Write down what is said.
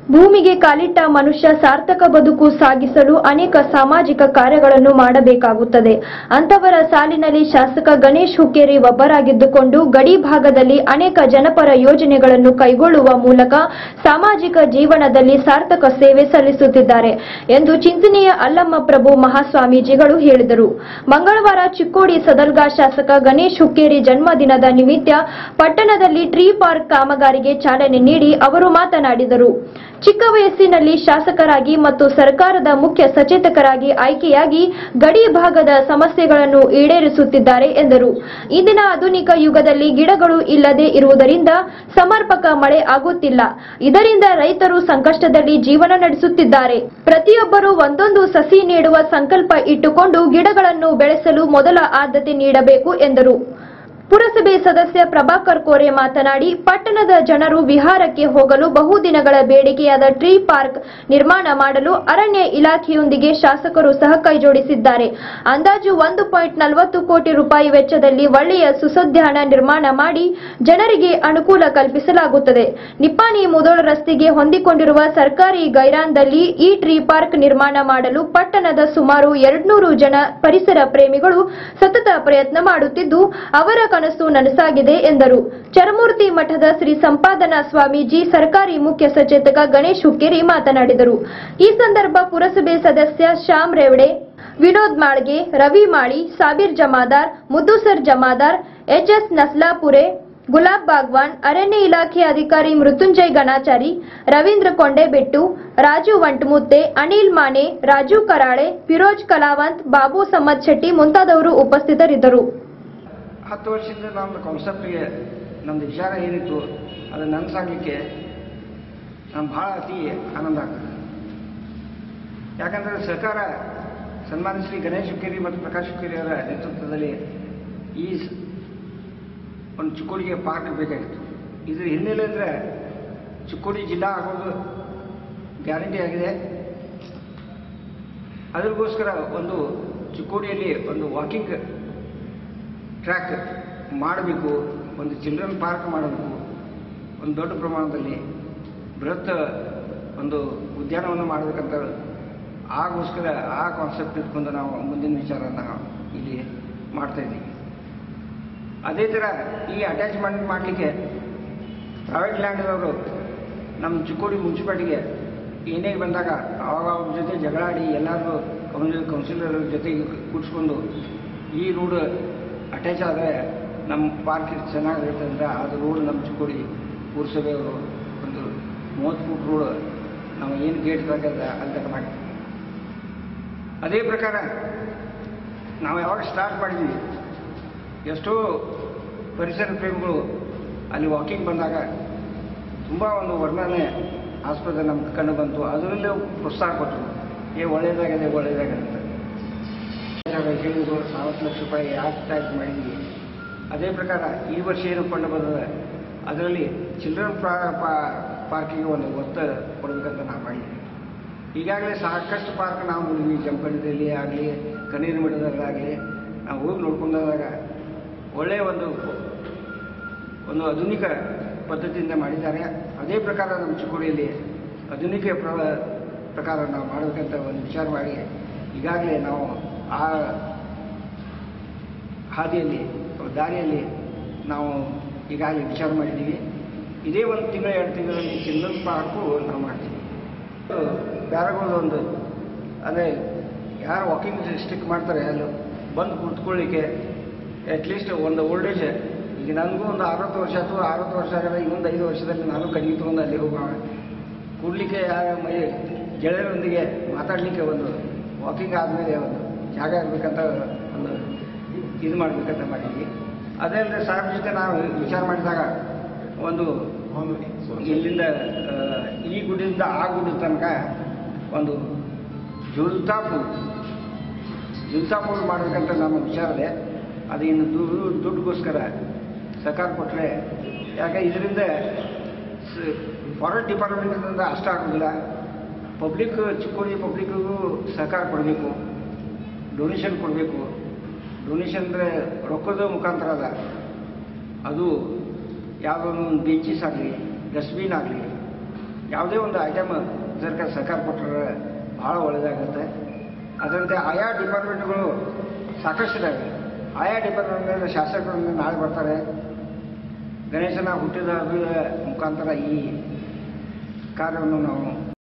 ಭೂಮಿಗೆ ಕಾಲಿಟ್ಟ ಮನುಷ್ಯ ಸಾರ್ಥಕ ಬದುಕು ಸಾಗಿಸಲು ಅನೇಕ ಸಾಮಾಜಿಕ ಕಾರ್ಯಗಳನ್ನು ಮಾಡಬೇಕಾಗುತ್ತದೆ ಅಂತವರ ಸಾಲಿನಲ್ಲಿ ಶಾಸಕ ಗಣೇಶ್ ಹುಕ್ಕೇರಿ ಒಬ್ಬರಾಗಿದ್ದುಕೊಂಡು ಗಡಿ ಭಾಗದಲ್ಲಿ ಅನೇಕ ಜನಪರ ಯೋಜನೆಗಳನ್ನು ಕೈಗೊಳ್ಳುವ ಮೂಲಕ ಸಾಮಾಜಿಕ ಜೀವನದಲ್ಲಿ ಸಾರ್ಥಕ ಸೇವೆ ಸಲ್ಲಿಸುತ್ತಿದ್ದಾರೆ ಎಂದು ಚಿಂತನೆಯ ಅಲ್ಲಮ್ಮ ಪ್ರಭು ಮಹಾಸ್ವಾಮೀಜಿಗಳು ಹೇಳಿದರು ಮಂಗಳವಾರ ಚಿಕ್ಕೋಡಿ ಸದಲ್ಗಾ ಶಾಸಕ ಗಣೇಶ್ ಹುಕ್ಕೇರಿ ಜನ್ಮದಿನದ ನಿಮಿತ್ತ ಪಟ್ಟಣದಲ್ಲಿ ಟ್ರೀ ಪಾರ್ಕ್ ಕಾಮಗಾರಿಗೆ ಚಾಲನೆ ನೀಡಿ ಅವರು ಮಾತನಾಡಿದರು ಚಿಕ್ಕ ವಯಸ್ಸಿನಲ್ಲಿ ಶಾಸಕರಾಗಿ ಮತ್ತು ಸರ್ಕಾರದ ಮುಖ್ಯ ಸಚೇತಕರಾಗಿ ಆಯ್ಕೆಯಾಗಿ ಗಡಿ ಭಾಗದ ಸಮಸ್ಯೆಗಳನ್ನು ಈಡೇರಿಸುತ್ತಿದ್ದಾರೆ ಎಂದರು ಇಂದಿನ ಆಧುನಿಕ ಯುಗದಲ್ಲಿ ಗಿಡಗಳು ಇಲ್ಲದೆ ಇರುವುದರಿಂದ ಸಮರ್ಪಕ ಮಳೆ ಆಗುತ್ತಿಲ್ಲ ಇದರಿಂದ ರೈತರು ಸಂಕಷ್ಟದಲ್ಲಿ ಜೀವನ ನಡೆಸುತ್ತಿದ್ದಾರೆ ಪ್ರತಿಯೊಬ್ಬರು ಒಂದೊಂದು ಸಸಿ ನೀಡುವ ಸಂಕಲ್ಪ ಇಟ್ಟುಕೊಂಡು ಗಿಡಗಳನ್ನು ಬೆಳೆಸಲು ಮೊದಲ ಆದ್ಯತೆ ನೀಡಬೇಕು ಎಂದರು ಪುರಸಭೆ ಸದಸ್ಯ ಪ್ರಭಾಕರ್ ಕೋರೆ ಮಾತನಾಡಿ ಪಟ್ಟಣದ ಜನರು ವಿಹಾರಕ್ಕೆ ಹೋಗಲು ಬಹುದಿನಗಳ ಬೇಡಿಕೆಯಾದ ಟ್ರೀ ಪಾರ್ಕ್ ನಿರ್ಮಾಣ ಮಾಡಲು ಅರಣ್ಯ ಇಲಾಖೆಯೊಂದಿಗೆ ಶಾಸಕರು ಸಹ ಕೈಜೋಡಿಸಿದ್ದಾರೆ ಅಂದಾಜು ಒಂದು ಪಾಯಿಂಟ್ ನಲವತ್ತು ಕೋಟಿ ರೂಪಾಯಿ ವೆಚ್ಚದಲ್ಲಿ ಒಳ್ಳೆಯ ಸುಸದ್ಯಾನ ನಿರ್ಮಾಣ ಮಾಡಿ ಜನರಿಗೆ ಅನುಕೂಲ ಕಲ್ಪಿಸಲಾಗುತ್ತದೆ ನಿಪ್ಪಾಣಿ ಮುದೋಳ ರಸ್ತೆಗೆ ಹೊಂದಿಕೊಂಡಿರುವ ಸರ್ಕಾರಿ ಗೈರಾನ್ದಲ್ಲಿ ಈ ಟ್ರೀ ಪಾರ್ಕ್ ನಿರ್ಮಾಣ ಮಾಡಲು ಪಟ್ಟಣದ ಸುಮಾರು ಎರಡ್ನೂರು ಜನ ಪರಿಸರ ಪ್ರೇಮಿಗಳು ಸತತ ಪ್ರಯತ್ನ ಮಾಡುತ್ತಿದ್ದು ಅವರ ಕನಸು ನನಸಾಗಿದೆ ಎಂದರು ಚರಮೂರ್ತಿ ಮಠದ ಶ್ರೀ ಸಂಪಾದನಾ ಸ್ವಾಮೀಜಿ ಸರ್ಕಾರಿ ಮುಖ್ಯ ಸಚೇತಕ ಗಣೇಶ್ ಹುಕ್ಕೇರಿ ಮಾತನಾಡಿದರು ಈ ಸಂದರ್ಭ ಪುರಸಭೆ ಸದಸ್ಯ ಶ್ಯಾಮ್ ರೇವಡೆ ವಿನೋದ್ ಮಾಳ್ಗೆ ರವಿ ಮಾಳಿ ಸಾಬೀರ್ ಜಮಾದಾರ್ ಮುದ್ದುಸರ್ ಜಮಾದಾರ್ ಎಚ್ಎಸ್ ನಸ್ಲಾಪುರೆ ಗುಲಾಬ್ ಬಾಗ್ವಾನ್ ಅರಣ್ಯ ಇಲಾಖೆ ಅಧಿಕಾರಿ ಮೃತ್ಯುಂಜಯ್ ಗಣಾಚಾರಿ ರವೀಂದ್ರ ಕೊಂಡೆಬೆಟ್ಟು ರಾಜು ವಂಟಮುತ್ತೆ ಅನಿಲ್ ಮಾನೆ ರಾಜು ಕರಾಳೆ ಫಿರೋಜ್ ಕಲಾವಂತ್ ಬಾಬು ಸಮ್ಮದ್ ಶೆಟ್ಟಿ ಮುಂತಾದವರು ಉಪಸ್ಥಿತರಿದ್ದರು ಹತ್ತು ವರ್ಷದಿಂದ ನಮ್ಮ ಕಾನ್ಸೆಪ್ಟ್ಗೆ ನಮ್ಮದು ವಿಚಾರ ಏನಿತ್ತು ಅದು ನನಸಾಗಲಿಕ್ಕೆ ನಮ್ಗೆ ಭಾಳ ಅತಿ ಆನಂದ ಆಗ್ತದೆ ಯಾಕಂದರೆ ಸರ್ಕಾರ ಸನ್ಮಾನ್ಯ ಶ್ರೀ ಗಣೇಶ್ ಹುಕ್ಕೇರಿ ಮತ್ತು ಪ್ರಕಾಶ್ ಹುಕ್ಕೇರಿ ಅವರ ನೇತೃತ್ವದಲ್ಲಿ ಈ ಸ್- ಒಂದು ಚಿಕ್ಕೋಡಿಗೆ ಪಾರ್ಕ್ ಬೇಕಾಗಿತ್ತು ಇದ್ರ ಹಿನ್ನೆಲೆ ಅಂದರೆ ಚಿಕ್ಕೋಡಿ ಜಿಲ್ಲಾ ಆಗೋದು ಗ್ಯಾರಂಟಿ ಆಗಿದೆ ಅದಕ್ಕೋಸ್ಕರ ಒಂದು ಚಿಕ್ಕೋಡಿಯಲ್ಲಿ ಒಂದು ವಾಕಿಂಗ್ ಟ್ರ್ಯಾಕ್ ಮಾಡಬೇಕು ಒಂದು ಚಿಲ್ಡ್ರನ್ ಪಾರ್ಕ್ ಮಾಡಬೇಕು ಒಂದು ದೊಡ್ಡ ಪ್ರಮಾಣದಲ್ಲಿ ಬೃಹತ್ ಒಂದು ಉದ್ಯಾನವನ್ನು ಮಾಡಬೇಕಂತ ಆಗೋಸ್ಕರ ಆ ಕಾನ್ಸೆಪ್ಟ್ ಇಟ್ಕೊಂಡು ನಾವು ಮುಂದಿನ ವಿಚಾರನ ಇಲ್ಲಿ ಮಾಡ್ತಾ ಇದ್ದೀವಿ ಅದೇ ಥರ ಈ ಅಟ್ಯಾಚ್ಮೆಂಟ್ ಮಾಡಲಿಕ್ಕೆ ಪ್ರೈವೇಟ್ ಲ್ಯಾಂಡ್ದವರು ನಮ್ಮ ಚಿಕ್ಕೋಡಿ ಮುನ್ಸಿಪಾಲ್ಟಿಗೆ ಏನೇ ಬಂದಾಗ ಅವಾಗ ಅವ್ರ ಜೊತೆ ಜಗಳಾಡಿ ಎಲ್ಲರೂ ಕೌನ್ಸಿಲ್ ಕೌನ್ಸಿಲರ್ ಜೊತೆಗೆ ಕೂಡಿಸ್ಕೊಂಡು ಈ ರೋಡ್ ಅಟ್ಯಾಚ್ ಆದರೆ ನಮ್ಮ ಪಾರ್ಕ್ ಚೆನ್ನಾಗಿರುತ್ತೆ ಅಂತ ಅದು ರೋಡ್ ನಮ್ಮ ಚಿಕ್ಕೋಡಿ ಪುರಸಭೆಯವರು ಒಂದು ಮೂವತ್ತು ಫೂಟ್ ರೋಡ್ ನಾವು ಏನು ಗೇಟ್ ತಗದ ಅಲ್ಲಿ ತನಕ ಮಾಡಿದ್ವಿ ಅದೇ ಪ್ರಕಾರ ನಾವು ಯಾವಾಗ ಸ್ಟಾರ್ಟ್ ಮಾಡಿದ್ವಿ ಎಷ್ಟೋ ಪರಿಸರ ಪ್ರೇಮಿಗಳು ಅಲ್ಲಿ ವಾಕಿಂಗ್ ಬಂದಾಗ ತುಂಬ ಒಂದು ವರ್ಣನೆ ಆಸ್ಪತ್ರೆ ನಮ್ಗೆ ಕಂಡು ಬಂತು ಅದರಲ್ಲೂ ಪ್ರೋತ್ಸಾಹ ಕೊಟ್ಟರು ಏ ಒಳ್ಳೇದಾಗಿದೆ ಒಳ್ಳೇದಾಗಿದೆ ಅಂತ ಹೇಳಿದ್ರು ನಲವತ್ತು ಲಕ್ಷ ರೂಪಾಯಿ ಯಾಕೆ ಟ್ಯಾಕ್ಸ್ ಮಾಡಿದ್ವಿ ಅದೇ ಪ್ರಕಾರ ಈ ವರ್ಷ ಏನು ಕಂಡು ಬಂದದ ಅದರಲ್ಲಿ ಚಿಲ್ಡ್ರನ್ ಪಾರ್ಕಿಗೆ ಒಂದು ಒತ್ತು ಕೊಡಬೇಕಂತ ನಾವು ಮಾಡಿದ್ವಿ ಈಗಾಗಲೇ ಸಾಕಷ್ಟು ಪಾರ್ಕ್ ನಾವು ನೋಡಿದ್ವಿ ಜಂಪಣದಲ್ಲಿ ಆಗಲಿ ಕಣ್ಣೀರು ಮಠದಲ್ಲಾಗಲಿ ನಾವು ಹೋಗಿ ನೋಡ್ಕೊಂಡಾಗ ಒಳ್ಳೆಯ ಒಂದು ಒಂದು ಆಧುನಿಕ ಪದ್ಧತಿಯಿಂದ ಮಾಡಿದ್ದಾರೆ ಅದೇ ಪ್ರಕಾರ ನಮ್ಮ ಚಿಕ್ಕೋಡಿಯಲ್ಲಿ ಆಧುನಿಕ ಪ್ರ ಪ್ರಕಾರ ನಾವು ಮಾಡಬೇಕಂತ ಒಂದು ವಿಚಾರ ಮಾಡಿ ಈಗಾಗಲೇ ನಾವು ಆ ಹಾದಿಯಲ್ಲಿ ದಾರಿಯಲ್ಲಿ ನಾವು ಈಗಾಗಲೇ ವಿಚಾರ ಮಾಡಿದ್ದೀವಿ ಇದೇ ಒಂದು ತಿಂಗಳು ಎರಡು ತಿಂಗಳಲ್ಲಿ ಚಿಲ್ಡ್ರನ್ ಪಾರ್ಕು ನಾವು ಮಾಡ್ತೀವಿ ಪ್ಯಾರಗಳು ಒಂದು ಅಂದರೆ ಯಾರು ವಾಕಿಂಗ್ ಸ್ಟಿಕ್ ಮಾಡ್ತಾರೆ ಅಲ್ಲಿ ಬಂದು ಕುತ್ಕೊಳ್ಳಿಕ್ಕೆ ಅಟ್ಲೀಸ್ಟ್ ಒಂದು ಓಲ್ಡ್ ಏಜ್ ಈಗ ನನಗೂ ಒಂದು ಅರವತ್ತು ವರ್ಷ ಅಥವಾ ಅರವತ್ತು ವರ್ಷ ಆಗಲ್ಲ ಇನ್ನೊಂದು ಐದು ವರ್ಷದಲ್ಲಿ ನಾನು ಕಡಿಮೆ ತೊಗೊಂಡು ಅಲ್ಲಿ ಹೋಗೋಣ ಕೂಡಲಿಕ್ಕೆ ಮೈ ಗೆಳೆಯರೊಂದಿಗೆ ಮಾತಾಡಲಿಕ್ಕೆ ಒಂದು ವಾಕಿಂಗ್ ಆದಮೇಲೆ ಒಂದು ಜಾಗ ಇರಬೇಕಂತ ಒಂದು ಇದು ಮಾಡಬೇಕಂತ ಮಾಡಿದ್ವಿ ಅದೇ ಅಲ್ಲದೆ ಸಾಹೇಬ್ರ ಜೊತೆ ನಾವು ವಿಚಾರ ಮಾಡಿದಾಗ ಒಂದು ಇಲ್ಲಿಂದ ಆ, ಈ ಗುಡ್ಡದಿಂದ ಆ ಗುಡ್ಡದ ತನಕ ಒಂದು ಜುಲ್ತಾ ಪೂಲ್ ಜುಲ್ತಾ ಪೂಲ್ ಮಾಡಬೇಕಂತ ನಮ್ಮ ವಿಚಾರ ಇದೆ ಅದು ಇನ್ನು ದುಡ್ಡು ದುಡ್ಡುಗೋಸ್ಕರ ಸರ್ಕಾರ ಕೊಟ್ಟರೆ ಯಾಕೆ ಇದರಿಂದ ಫಾರೆಸ್ಟ್ ಡಿಪಾರ್ಟ್ಮೆಂಟಿಂದ ಅಷ್ಟ ಆಗೋದಿಲ್ಲ ಪಬ್ಲಿಕ್ ಚಿಕ್ಕೋಡಿ ಪಬ್ಲಿಕ್ಕಿಗೂ ಸಹಕಾರ ಕೊಡಬೇಕು ಡೊನೇಷನ್ ಕೊಡಬೇಕು ಡೊನೇಷನ್ ಅಂದರೆ ರೊಕ್ಕದ ಮುಖಾಂತರ ಅದ ಅದು ಯಾವುದೋ ಒಂದು ಬೆಂಚಸ್ ಆಗಲಿ ಡಸ್ಟ್ಬಿನ್ ಆಗಲಿ ಯಾವುದೇ ಒಂದು ಐಟಮ್ ಸರ್ಕಾರ ಸಹಕಾರ ಕೊಟ್ಟರೆ ಭಾಳ ಒಳ್ಳೆಯದಾಗುತ್ತೆ ಅದರಂತೆ ಆಯಾ ಡಿಪಾರ್ಟ್ಮೆಂಟ್ಗಳು ಸಾಕಷ್ಟಿದ್ದಾವೆ ಆಯಾ ಡಿಪಾರ್ಟ್ಮೆಂಟ್ ಶಾಸಕರು ನಾಳೆ ಬರ್ತಾರೆ ಗಣೇಶನ ಹುಟ್ಟಿದ ಹಬ್ಬದ ಮುಖಾಂತರ ಈ ಕಾರ್ಯವನ್ನು ನಾವು